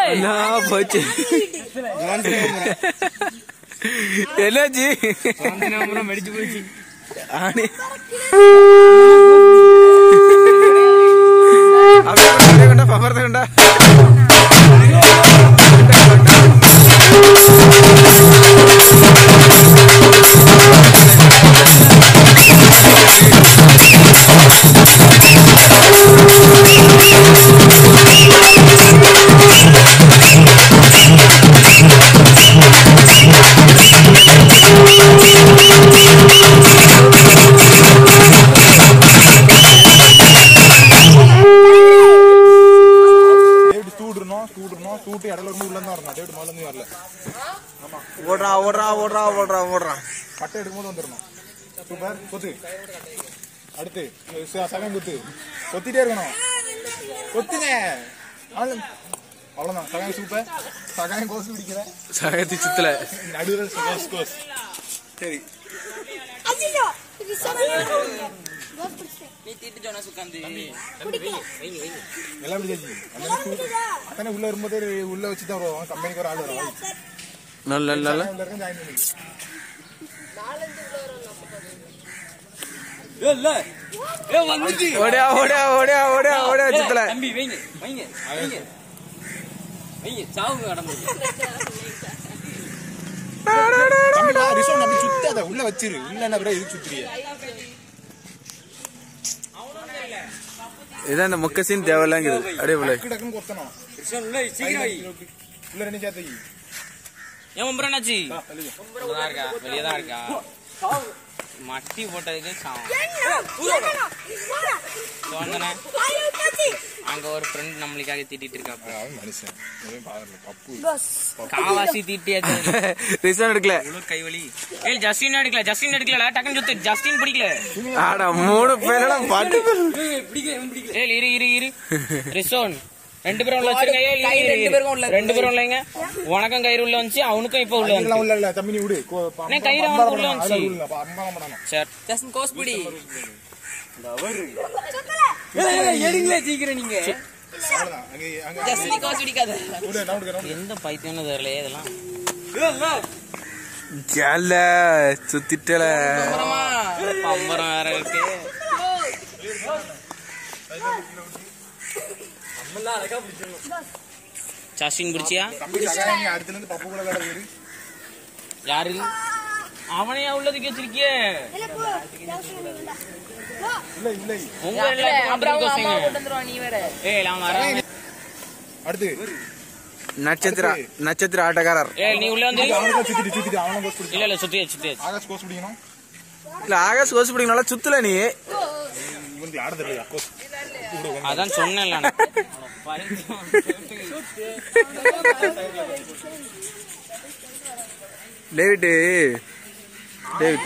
நான் போச்சு என்னாச்சு வெடிச்சு போச்சு ஆனி அப்படியே கொண்டா பம்பரத்தை கொண்டா டேவிட் சூடுறணும் சூடுறணும் சூட்டு இடையில இருந்து உள்ள தான் வரணும் டேவிட் மேல இருந்து வரல ஓடுறா ஓடுறா ஓடுறா ஓடுறா ஓடுறா பட்டை எடுக்கும்போது வந்துடணும் சூப்பர் கொத்து அடுத்து ச- சகம் குத்து கொத்திட்டே இருக்கணும் கொத்துங்க அவ்வளவு- அவ்வளவுதான் சகாயம் சூப்பர் சகாயம் கோஸ் பிடிக்கிற சகத்தி சுத்தல நடுவில் கோஸ் கோஸ் சரி ஐயோ இது சொல்லவே நீ தீட்டு சொன்ன சுக்காந்தி எல்லாம் இப்படி ஜெயிச்சு அந்த சூடு அத்தனை உள்ள வரும்போது உள்ள வச்சு தான் வருவாங்க கம்பெனிக்கு ஒரு ஆள் வருவாங்க நல்ல நல்ல உள்ள இருக்க ஜாயின் பண்ணி ஏ வந்துச்சு ஓடியா ஓடியா ஓடியா ஓடியா ஓடியா சுத்தல தம்பி வைங்க வைங்க வைங்க வைங்க சாவுங்க கடம்பு தம்பி வா ரிசோன் அப்படி சுத்தாத உள்ள வச்சிரு உள்ள என்ன பிறகு இது சுத்துறிய இதான் இந்த முக்கசின் தேவையில்லாங்குது அப்படியே போல டக்கு டக்குன்னு கொத்தணும் உள்ள சீக்கிரம் வை உள்ள ரெண்டு சேர்த்து ஏன் மும்பரனாச்சி தான் இருக்கா வெளியே தான் இருக்கா மட்டி போட்டதுக்கு சாவம் வந்தனே அங்க ஒரு ஃப்ரெண்ட் நம்மளுக்காக திட்டிட்டு இருக்கா அவன் மனுஷன் எதுவும் பாக்கல பப்பு காவாசி திட்டியாச்சு ரிசன் எடுக்கல இவ்வளவு கைவலி ஏய் ஜஸ்டின் எடுக்கல ஜஸ்டின் எடுக்கல டக்குன்னு சுத்து ஜஸ்டின் பிடிக்கல ஆடா மூணு பேரெல்லாம் பாட்டு ஏய் இரு இரு இரு ரிசோன் ரெண்டு பேரும் உள்ள வச்சிருங்க ஏய் இரு, இரு, இரு. ரெண்டு பேரும் உள்ளங்க உனக்கும் கயிறு உள்ள வந்துச்சு அவனுக்கும் இப்ப உள்ள இதெல்லாம் வந்துச்சு உள்ள இல்ல தம்பி நீ விடு கோ- ப- அண்ணே, கயிறு அம்பால அவனுக்கு உள்ள பண்ணணும். அதுல வந்துச்சு. உள்ள, அப்ப அம்பால பண்ணணும். சரி ஜஸ்டின் கோஸ் பிடி எடுங்களே சீக்கிரம் நீங்க அவ்வளவுதான். அங்க- அங்க- ஜஸ்டின் கோஸ் பிடிக்காத விடு, நான் விடுக்கிறேன், விடு. எந்த பைத்தியம்னு தெரியல இதெல்லாம் ஜால சுத்திட்டல பம்பரம் வேற இருக்கு ஜஸ்டின் பிடிச்சியா தம்பி சகாயம் நீ அடுத்துல இருந்து பப்பு கூட விளையாட போயிரு. யாரு அவனையா உள்ளதுக்கு வச்சிருக்கியே இல்ல போ இல்லை இல்லை உங்க எல்லாத்துக்கும் ஏய் நான் வரேன் அடுத்து நட்சத்திர நட்சத்திர ஆட்டக்காரர் ஏய் நீ உள்ள வந்து அவனுக்கு சுத்திட்டு சுத்திட்டு அவனும் கோஸ் பிடிக்கணும் இல்ல இல்ல சுத்தி சுத்தி ஆகாஷ் கோஸ் பிடிக்கணும் இல்ல ஆகாஷ் கோசு பிடிக்கனால சுத்தல நீ இவனுக்கு ஆட தெரியல கோஸ் அதான் சொன்னேன்ல நான். டேவிட் டேவிட்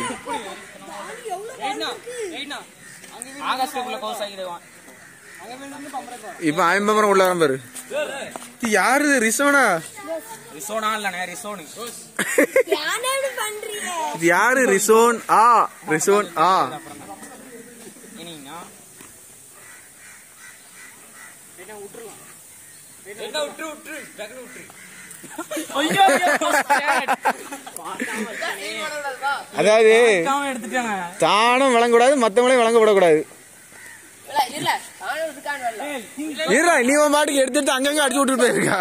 ஆகஸ்டுக்குள்ள கோஸ் ஆகிடுவான் இப்ப ஆயம்பரம் உள்ள வரான் பாரு இது யாரு ரிசோனா ரிசோனா இல்லண்ணே ரிசோனு யானோடு பண்றீங்க இது யாரு ரிசோன் ஆ ரிசோன் ஆ இனிங்கண்ணா என்ன விட்டுரு விட்டுரு டக்குனு விட்டுரு ஐயோ அதாவது எடுத்துட்டாங்க தானும் வழங்கக்கூடாது மத்தவங்களையும் வழங்கப்படக்கூடாது இருடா நீ உன் பாட்டுக்கு எடுத்துட்டு அங்கங்க அடிச்சு விட்டுட்டு போயிருக்கா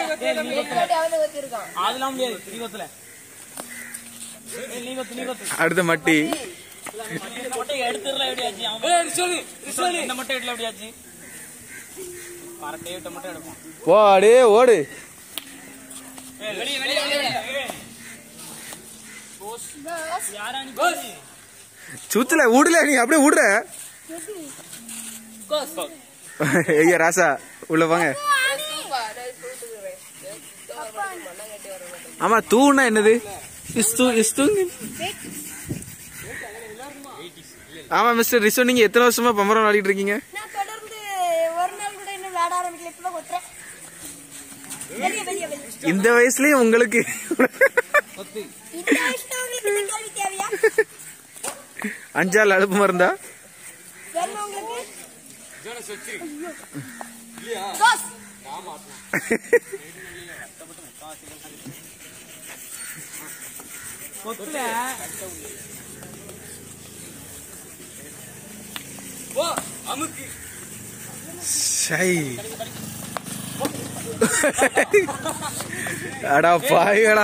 அதெல்லாம் முடியாது நீ கொத்துல ஏய், நீ கொத்து நீ கொத்து அடுத்த மட்டி இந்த மொட்டை எடுத்துடல எப்படியாச்சு அவன் சொல்லு சொல்லு இந்த மொட்டை எடுல எப்படியாச்சு பரட்டை விட்ட மொட்டை எடுப்போம் போ அடே ஓடு ஏய், வெளியே வெளியே வெளியே ஏய். யாரா நீ கோஸ் சுத்தல விடல நீ அப்படியே விடுற கோஸ் ஐயா ராசா உள்ள வாங்க ஆமா தூணா என்னது இஸ்து இஸ்து ஆமா மிஸ்டர் ரிசோ நீங்க எத்தனை வருஷமா பம்பரம் விளையாடிட்டு இருக்கீங்க நான் தொடர்ந்து ஒரு நாள் கூட இன்னும் விளையாட ஆரம்பிக்கல இப்பதான் கொட்டுறேன் வெளியே வெளியே வெளியே இந்த வயசுலயும் உங்களுக்கு இந்த வயசுல உங்களுக்கு இந்த கேள்வி தேவையா அஞ்சாள் அழுப்பு மருந்தா வேணுமா உங்களுக்கு கோஸ் கொத்துல சை அடா பாய்களா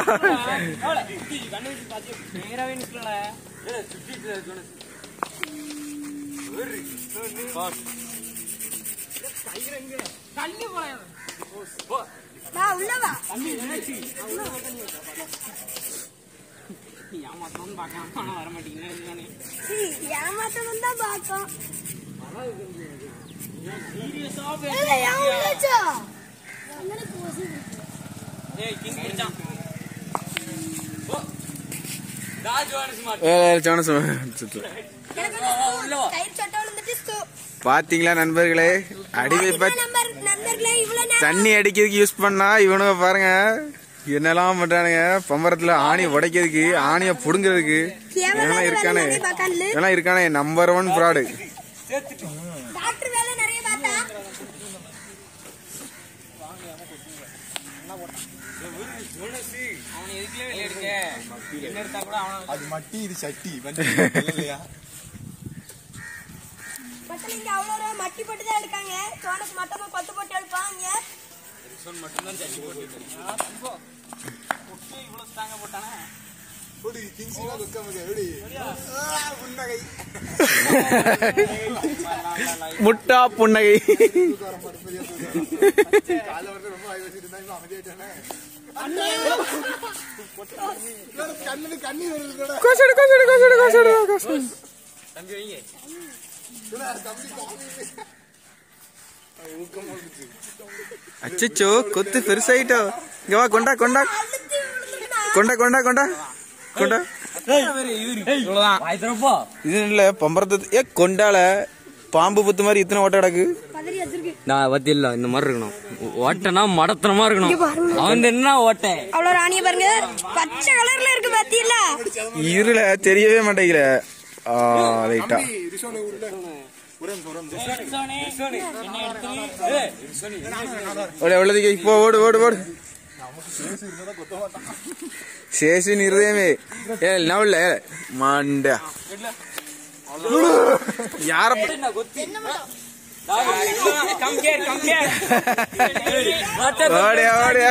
நேராவே நிக்கல நான் உள்ளவா ஏமாத்தணும்னு பார்க்கலாம் ஆனா வர மாட்டேங்குது சீ, ஏமாத்தணும் தான் பார்த்தோம் சீரியஸா இல்ல, ஏன் உள்ளாச்சா? அண்ணனுக்கு கொசு இருக்கு. ஏய் கிங் பிடிச்சான் சான்ஸ் எனக்கு வந்து கயிறு சட்டை விழுந்துட்டு ஸ்டோ- பாத்தீங்களா நண்பர்களே அடி வைப்ப பாத்தீங்களா நம்பர் நண்பர்களே இவ்வளவு நேரம் தண்ணி அடிக்கிறதுக்கு யூஸ் பண்ணா இவனுங்க பாருங்க என்னெல்லாம் பண்றானுங்க பம்பரத்துல ஆணி உடைக்கிறதுக்கு ஆணிய புடுங்கிறதுக்கு இதெல்லாம் இருக்கானே இதெல்லாம் இருக்கானே நம்பர் ஒன் ஃப்ராடு டாக்டர் வேலை நிறைய பார்த்தா அவன் எதுக்குலே வெளியே எடுக்க என்ன எடுத்தா கூட அவன் அது மட்டி இது சட்டி வண்டி இல்லையா பட் நீங்க அவ்வளவு ரூபா மட்டி போட்டு தான் எடுக்காங்க சோனக்கு மொத்தமா கொத்து போட்டு எடுப்பாங்க இவ்வளவு ஸ்ட்ராங்கா போட்டானே ஓடி கிங்ஸ்லாம் வெக்க முடியாது ஓடி புன்னகை முட்டா புன்னகை காலை வந்து ரொம்ப வாய் வச்சுட்டு இருந்தா இவன் அமைதியாயிட்டானே கண்ணு கண்ணி வருது கூட கொசடு கொசடு கொசடு கொசடு கொசடு தம்பி வைங்க அச்சச்சோ கொத்து பெருசாயிட்டோ இங்க வா கொண்டா கொண்டா அழுத்தி விழுந்துட்டா கொண்டா கொண்டா கொண்டா கொண்டா இவ்வளவுதான் இது இல்ல பம்பரத்து ஏ கொண்டால பாம்பு புத்து மாதிரி இத்தனை ஓட்ட கிடக்கு பதறி வச்சிருக்கு நான் பத்தி இல்ல இந்த மாதிரி இருக்கணும் ஓட்டனா மடத்தனமா இருக்கணும் அவன் என்ன ஓட்ட அவ்வளவு ராணிய பாருங்க பச்சை கலர்ல இருக்கு பாத்தீங்களா இருல தெரியவே மாட்டேங்கிற ஆ ரைட்டா ரிஷோனு உள்ள ஒரே நிமிஷம், ஒரே நிமிஷம். ஓட உள்ளதுக்கு இப்போ ஓடு ஓடு ஓடு சேஷன் இருதயமே ஏ நவுல்ல மாண்ட யார ஓடியா ஓடியா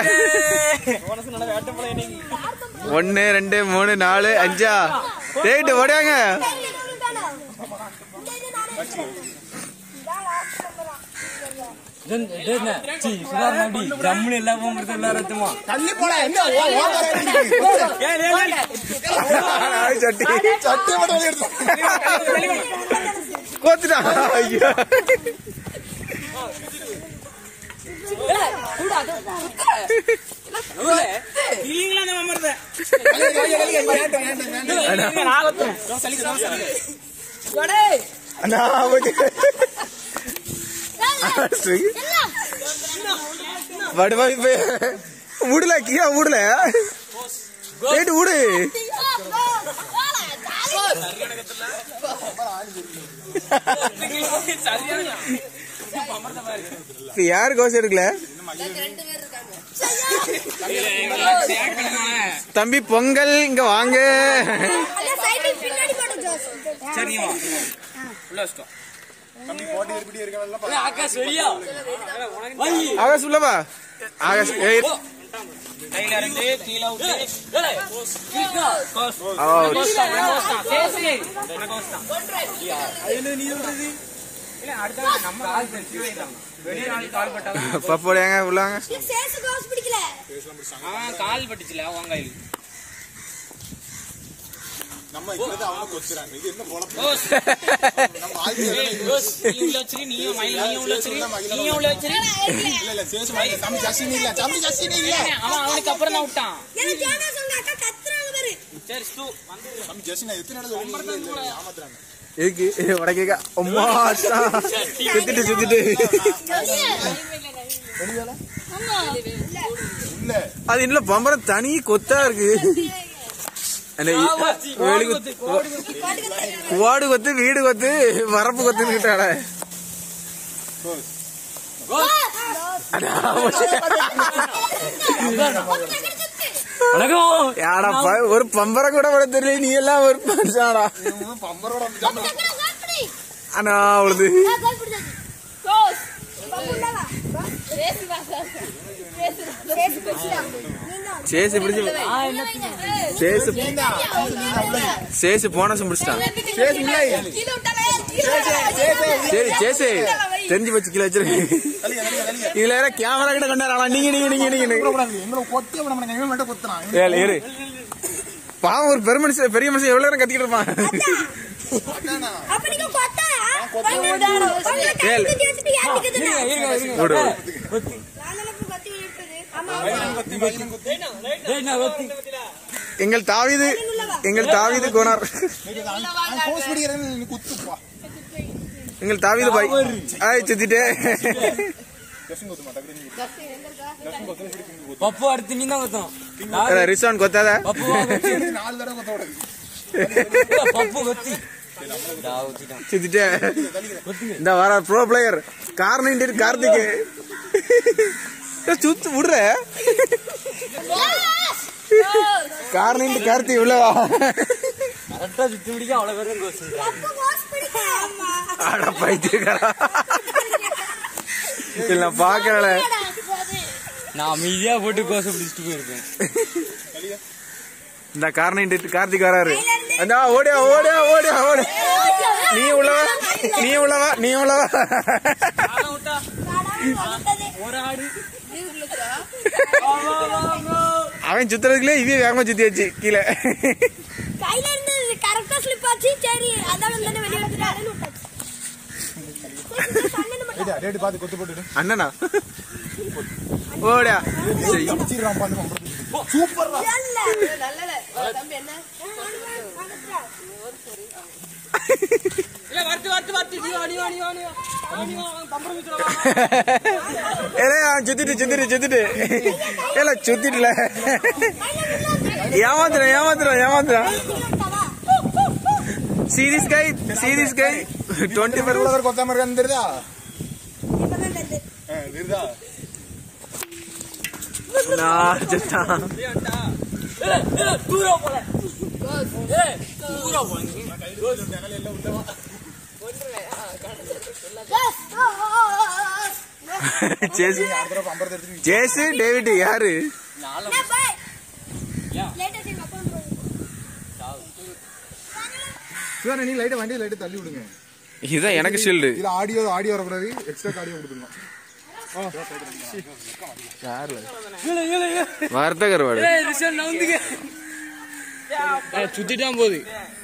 ஒன்னு ரெண்டு மூணு நாலு அஞ்சா ரைட்டு ஓடியாங்க ஜம்முன்னு எல்லாம் போகும்போது எல்லாரும் தள்ளி போடா என்ன ஓ- ஓட வேண்டியது. சட்டி சட்டி மட்டும் வெளிய எடுத்து. கோத்துட்டா ஐயோ அண்ணா வடுவா இப்ப விடல கியா விடல ரைட்டு விடு இப்ப யாரு கோசம் எடுக்கல தம்பி பொங்கல் இங்க வாங்க பின்னாடி போட்டு ஜோஸ் தம்பி போட்டி இப்படி இருக்கவன்லாம் ஆகாஷ் உள்ளவா ஆகாஷ் ஏய் கையில இருந்து கீழே விட்டு out. சேசி உனக்கு வஸ்தான். இல்ல, அடுத்த நம்ம ஆள் கீழே தான். வெளிய நாளைக்கு கால் பட்டாதான் பப்போடியாங்க உள்ளாங்க சேசு கோஸ் பிடிக்கல அவன் கால் பட்டுச்சுல உன் கையில் நம்ம இருக்கிறது அவனை கொத்துறாங்க இது என்ன பொழப்பு கோஸ் நம்ம ஆயுதம் ஏய், கோஸ், நீ உள்ள வச்சிரு நீயும் மயில் நீயும் உள்ள வச்சிரு நீயும் உள்ள வச்சிரு இல்ல இல்ல சேசு மாதிரி தம்பி ஜஸ்டின் இல்ல தம்பி ஜஸ்டின் இல்ல அவன் அவனுக்கு அப்புறம் தான் விட்டான் எனக்கு ஜோனா சொன்ன அக்கா கத்துறாங்க பாரு சரி ஸ்டூ வந்து தம்பி ஜஸ்டின் எத்தனை இடம் சொல்லி இல்ல இல்ல ஏமாத்துறாங்க எதுக்கு உடக்க அம்மா அச்சா. சுத்திட்டு சுத்திட்டு இல்ல அது இல்ல பம்பரம் தனி கொத்தா இருக்கு அந்த இ- வெளி குத்து குவாடு கொத்து வீடு கொத்து வரப்பு கொத்துன்னு கிட்டாட வணக்கம் யாடா ப- ஒரு பம்பரை கூட விட தெரியல நீ எல்லாம் ஒரு மனுஷாடா பம்பரோட அண்ணா அவ்வளவு சேசு பிடிச்சு சேசு சேசு போனஸ் முடிச்சிட்டான் சரி சேசு தெரிஞ்சு வச்சு கீழே வச்சிருக்கு இதுல ஏதோ கேமரா கிட்ட கொண்டாடா நீங்க நீங்க நீங்க நீங்க எங்களை கொத்தி விட மாட்டேங்க இவன் மட்டும் கொத்துறான் ஏழு ஏறு பாவம் ஒரு பெரிய மனுஷன் பெரிய மனுஷன் எவ்வளவு நேரம் கத்திக்கிட்டு இருப்பான் ஏழு. விடு, விடு. எங்கள் தாவீது எங்கள் தாவீது கோனார் போஸ்ட் பிடிக்கிறேன்னு நீ குத்துப்பா எங்கள் தாவீது பாய் ஆய் சுத்திட்டே ஜஸ்டின் குத்து மாட்டா பப்பு அடுத்து நீ தான் கொத்தணும் ரிசான் கொத்தாத பப்பு நாலு தடவை கொத்த விடுது பப்பு கொத்தி சுத்திட்டே இந்த வர ப்ரோ பிளேயர் கார்னின் கார்த்திக் சுத்து விடுற கார்னின் கார்த்திக் உள்ளவா கரெக்டா சுத்தி பிடிக்க அவ்வளவு பேரும் கோசு அட பைத்தியக்காரா இல்ல பாக்கல நான் அமைதியா போட்டு கோசை பிடிச்சிட்டு போயிருப்பேன் இந்த கார்னின் கார்த்திக் வராரு அந்த ஓடியா ஓடியா ஓடியா ஓடியா நீ உள்ளவா நீ உள்ளவா நீ உள்ளவா ஒரு ஆடு அவன் சுத்துறதுக்குள்ளே இவே வேகமா சுத்தியாச்சு கீழே கையில இருந்து கரெக்டா ஸ்லிப் ஆச்சு சரி அதான் வந்து வெளியே எடுத்துட்டாருன்னு விட்டாச்சு அண்ணன் மட்டும் டேடி பார்த்து கொத்து போட்டுடு அண்ணனா ஓடியா சரி. சீக்கிரம் பார்த்து சூப்பர் இல்ல வரத்து வரத்து வரத்து நீ வா நீ வா நீ வா நீ வா நீ வா பம்பரம் வச்சுடா ஏலே அவன் சுத்திட்டு சுத்திட்டு சுத்திட்டு ஏல சுத்திட்டுல ஏமாத்துறான் ஏமாத்துறான் ஏமாத்துறான் serious guy serious guy twenty four இவ்வளவு பேர் கொத்தாம இருக்கான்னு தெரியுதா ஆ, தெரியுதா நான் செத்தான் தூரம் போல ஏய் தூரம் போல ஜேசு அடுத்த தடவை பம்பரத்தை எடுத்துட்டு ஜேசு டேவிட் யாரு சிவா நீ லைட்டை வண்டியை லைட்டை தள்ளி விடுங்க இதுதான் எனக்கு ஷீல்டு இதுல ஆடியோ ஆடியோ வரக்கூடாது எக்ஸ்ட்ரா ஆடியோ கொடுத்துருந்தோம் வார்த்தை கருவாடு ஏய் ரிஷன் நவுந்துங்க ஏய் சுத்திட்டான் போகுது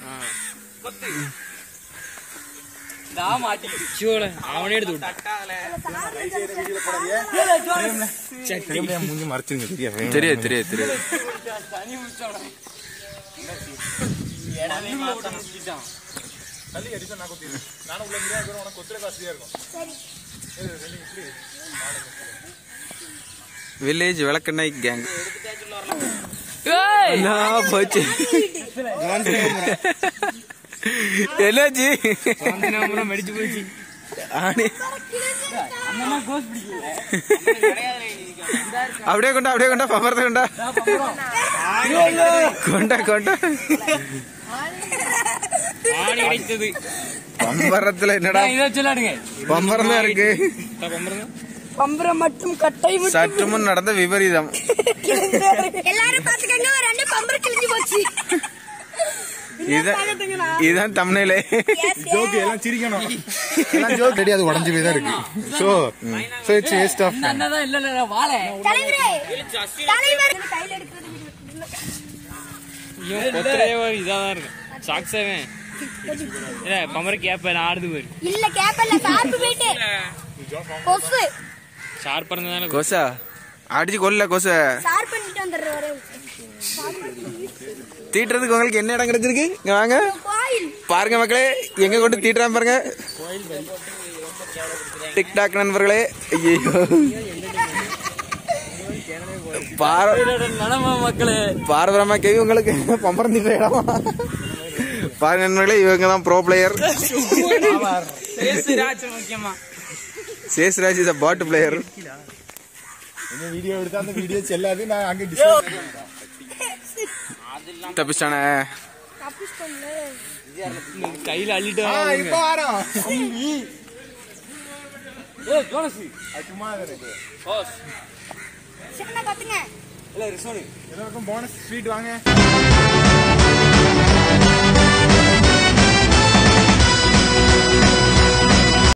நான் மாட்டிக்கிட்டு சிவோல அவனே எடுத்து விட்டான் மூஞ்சி மறைச்சிருங்க சரியா தெரியாது தெரியாது தெரியாது தனி முடிச்சோட முடிச்சிட்டான் தள்ளி அடிச்சா நான் கொத்திடுறேன் நானும் உள்ள முடியாது உனக்கு கொத்துற காசுலியா இருக்கும் வில்லேஜ் விளக்கெண்ணெய் கேங் ஏய் நான் போச்சு என்னாச்சு அப்புறம் மெடிச்சு போச்சு ஆனி அண்ணா கோஸ் பிடிக்கல அப்படியே கொண்டா அப்படியே கொண்டா பம்பரத்தை கொண்டா கொண்டா கொண்டா ஆணி அடித்தது பம்பரத்துல என்னடா இதை சொல்லாடுங்க பம்பரம் தான் இருக்கு பம்பரம் பம்பரம் மட்டும் கட்டை சற்று முன் நடந்த விபரீதம் எல்லாரும் பாத்துக்கங்க ஒரு ரெண்டு பம்பரம் கிழிஞ்சு போச்சு இதான் இதுதான் தமிழ்நிலை ஜோக்கு எல்லாம் சிரிக்கணும் எல்லாம் ஜோக் ரெடி அது உடஞ்சு போய் தான் இருக்கு so so it's waste of அண்ணதான் இல்ல இல்ல வாழை தலைவரே தலைவர் கையில எடுக்கிறது இவன் கொத்துறே ஒரு இதாதான் இருக்கும் சாக்ஸவன் இல்ல பம்பர கேப்ப நான் ஆடுது போயிரு இல்ல கேப்பல்ல சார்பு போயிட்டு கொசு ஷார்ப்பா இருந்ததால கொசா அடிச்சு கொல்ல கொச சார் பண்ணிட்டு வந்துடுற ஒரே தீட்டுறதுக்கு உங்களுக்கு என்ன இடம் கிடைச்சிருக்கு இங்க வாங்க கோயில் பாருங்க மக்களே எங்க கொண்டு தீட்டுறான் பாருங்க டிக்டாக் நண்பர்களே ஐயோ பார நலமா மக்களே பாரபரமா கேவி உங்களுக்கு பம்பரம் தீட்டுற இடமா பாருங்க நண்பர்களே இவங்க தான் ப்ரோ பிளேயர் ராஜ் முக்கியமா சேஸ்ராஜ் இஸ் அ பாட் பிளேயர் இந்த வீடியோ எடுத்தா அந்த வீடியோ செல்லாது நான் அங்க டிஸ்கஸ் தப்பிச்சானே தப்பிச்சிட்டோம்ல கையில அள்ளிட்டு இப்ப வாரம் அது சும்மா இருக்கு சின்ன கத்துங்க எல்லாருக்கும் போனஸ் ஸ்வீட் வாங்க